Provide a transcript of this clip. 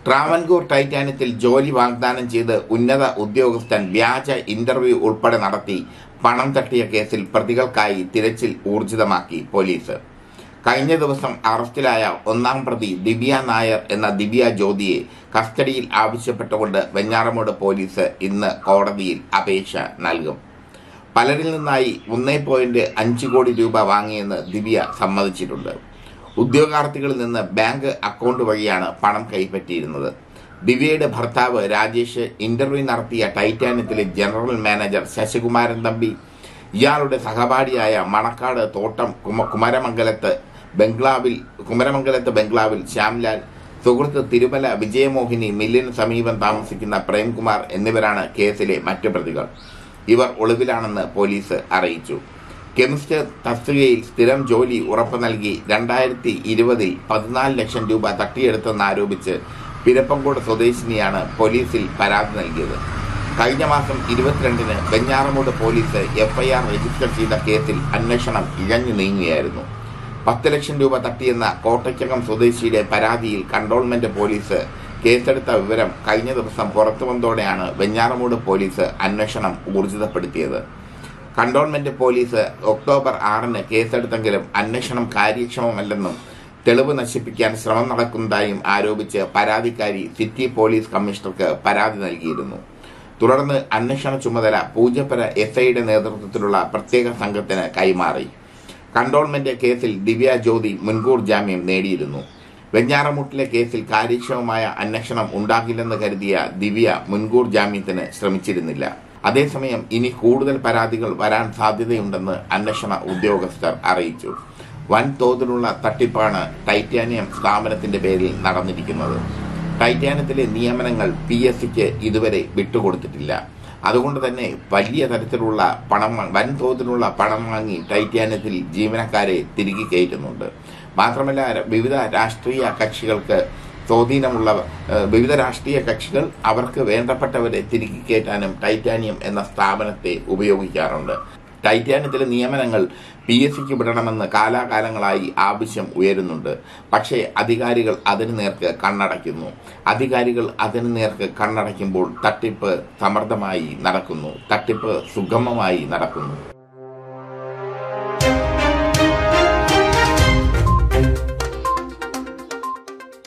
ട്രാവൻകൂർ ടൈറ്റാനിയത്തിൽ ജോലി വാഗ്ദാനം ചെയ്ത് ഉന്നത ഉദ്യോഗസ്ഥൻ വ്യാജ ഇന്റർവ്യൂ ഉൾപ്പെടെ നടത്തി പണം തട്ടിയ കേസിൽ പ്രതികൾക്കായി തിരച്ചിൽ ഊർജിതമാക്കി പോലീസ് കഴിഞ്ഞ ദിവസം അറസ്റ്റിലായ ഒന്നാം പ്രതി ദിവ്യ നായർ എന്ന ദിവ്യ ജ്യോതിയെ കസ്റ്റഡിയിൽ ആവശ്യപ്പെട്ടുകൊണ്ട് വെഞ്ഞാറമൂട് പോലീസ് ഇന്ന് കോടതിയിൽ അപേക്ഷ നൽകും പലരിൽ നിന്നായി ഒന്നേ പോയിന്റ് അഞ്ച് കോടി രൂപ വാങ്ങിയെന്ന് ദിവ്യ സമ്മതിച്ചിട്ടുണ്ട് ഉദ്യോഗാർത്ഥികളിൽ നിന്ന് ബാങ്ക് അക്കൗണ്ട് വഴിയാണ് പണം കൈപ്പറ്റിയിരുന്നത് ദിവ്യയുടെ ഭർത്താവ് രാജേഷ് ഇന്റർവ്യൂ നടത്തിയ ടൈറ്റാനിയത്തിലെ ജനറൽ മാനേജർ ശശികുമാരൻ തമ്പി ഇയാളുടെ സഹപാഠിയായ മണക്കാട് തോട്ടം കുമ കുമരമംഗലത്ത് ബംഗ്ലാവിൽ കുമരമംഗലത്ത് ബംഗ്ലാവിൽ ശ്യാംലാൽ സുഹൃത്ത് തിരുമല വിജയമോഹിനി മില്ലിന് സമീപം താമസിക്കുന്ന പ്രേംകുമാർ എന്നിവരാണ് കേസിലെ മറ്റു പ്രതികൾ ഇവർ ഒളിവിലാണെന്ന് പോലീസ് അറിയിച്ചു കെമിസ്റ്റ് തസ്തികയിൽ സ്ഥിരം ജോലി ഉറപ്പു നൽകി രണ്ടായിരത്തി ഇരുപതിൽ പതിനാല് ലക്ഷം രൂപ തട്ടിയെടുത്തെന്നാരോപിച്ച് പിരപ്പങ്കോട് സ്വദേശിനിയാണ് പോലീസിൽ പരാതി നൽകിയത് കഴിഞ്ഞ മാസം ഇരുപത്തിരണ്ടിന് വെഞ്ഞാറമൂട് പോലീസ് എഫ്ഐആർ രജിസ്റ്റർ ചെയ്ത കേസിൽ അന്വേഷണം ഇഴഞ്ഞു നീങ്ങുകയായിരുന്നു പത്ത് ലക്ഷം രൂപ തട്ടിയെന്ന കോട്ടയ്ക്കകം സ്വദേശിയുടെ പരാതിയിൽ കൺട്രോൾമെന്റ് പോലീസ് കേസെടുത്ത വിവരം കഴിഞ്ഞ ദിവസം പുറത്തു വന്നതോടെയാണ് വെഞ്ഞാറമൂട് പോലീസ് അന്വേഷണം ഊർജിതപ്പെടുത്തിയത് കണ്ടോൺമെന്റ് പോലീസ് ഒക്ടോബർ ആറിന് കേസെടുത്തെങ്കിലും അന്വേഷണം കാര്യക്ഷമമല്ലെന്നും തെളിവ് നശിപ്പിക്കാൻ ശ്രമം നടക്കുന്നതായും ആരോപിച്ച് പരാതിക്കാരി സിറ്റി പോലീസ് കമ്മീഷണർക്ക് പരാതി നൽകിയിരുന്നു തുടർന്ന് അന്വേഷണ ചുമതല പൂജപ്പര എസ് ഐയുടെ നേതൃത്വത്തിലുള്ള പ്രത്യേക സംഘത്തിന് കൈമാറി കണ്ടോൺമെന്റ് കേസിൽ ദിവ്യ ജ്യോതി മുൻകൂർ ജാമ്യം നേടിയിരുന്നു വെഞ്ഞാറമൂട്ടിലെ കേസിൽ കാര്യക്ഷമമായ അന്വേഷണം ഉണ്ടാകില്ലെന്ന് കരുതിയ ദിവ്യ മുൻകൂർ ജാമ്യത്തിന് ശ്രമിച്ചിരുന്നില്ല അതേസമയം ഇനി കൂടുതൽ പരാതികൾ വരാൻ സാധ്യതയുണ്ടെന്ന് അന്വേഷണ ഉദ്യോഗസ്ഥർ അറിയിച്ചു വൻതോതിലുള്ള തട്ടിപ്പാണ് ടൈറ്റാനിയം സ്ഥാപനത്തിന്റെ പേരിൽ നടന്നിരിക്കുന്നത് ടൈറ്റാനിയത്തിലെ നിയമനങ്ങൾ പി എസ് സിക്ക് ഇതുവരെ വിട്ടുകൊടുത്തിട്ടില്ല അതുകൊണ്ട് തന്നെ വലിയ തരത്തിലുള്ള പണം വൻതോതിലുള്ള പണം വാങ്ങി ടൈറ്റാനിയത്തിൽ ജീവനക്കാരെ തിരികെ കയറ്റുന്നുണ്ട് മാത്രമല്ല വിവിധ രാഷ്ട്രീയ കക്ഷികൾക്ക് സ്വാധീനമുള്ള വിവിധ രാഷ്ട്രീയ കക്ഷികൾ അവർക്ക് വേണ്ടപ്പെട്ടവരെ തിരികെ കയറ്റാനും ടൈറ്റാനിയം എന്ന സ്ഥാപനത്തെ ഉപയോഗിക്കാറുണ്ട് ടൈറ്റാനിയത്തിലെ നിയമനങ്ങൾ പി എസ് സിക്ക് വിടണമെന്ന് കാലാകാലങ്ങളായി ആവശ്യം ഉയരുന്നുണ്ട് പക്ഷേ അധികാരികൾ അതിനു നേർക്ക് കണ്ണടയ്ക്കുന്നു അധികാരികൾ അതിനു നേർക്ക് കണ്ണടയ്ക്കുമ്പോൾ തട്ടിപ്പ് സമർത്ഥമായി നടക്കുന്നു തട്ടിപ്പ് സുഗമമായി നടക്കുന്നു